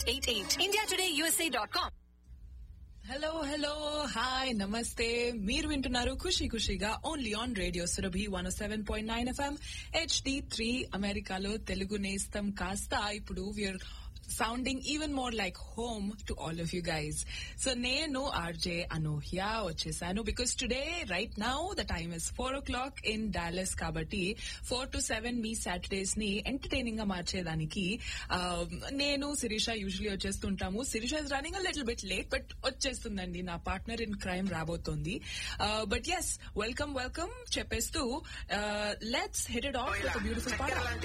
888. IndiaTodayUSA.com. Hello hello hi నమస్తే మీరు వింటున్నారు ఖుషి ఖుషిగా only on radio Surabhi one seven point nine FM HD three అమెరికాలో తెలుగు నేస్తం కాస్త ఇప్పుడు we are sounding even more like home to all of you guys so నేను ఆర్జే అనూహ్య వచ్చేసాను because today right now the time is four o'clock in Dallas కాబట్టి four to seven మీ Saturdays ని entertaining గా మార్చేదానికి ఆ, నేను శిరీష యూజువలీ వచ్చేస్తుంటాము Shirisha is running a little bit late but వచ్చేస్తుందండి నా పార్ట్నర్ ఇన్ క్రైమ్ రాబోతోంది బట్ ఎస్ వెల్కమ్ వెల్కమ్ చెప్పేస్తూ let's hit it off with beautiful పాట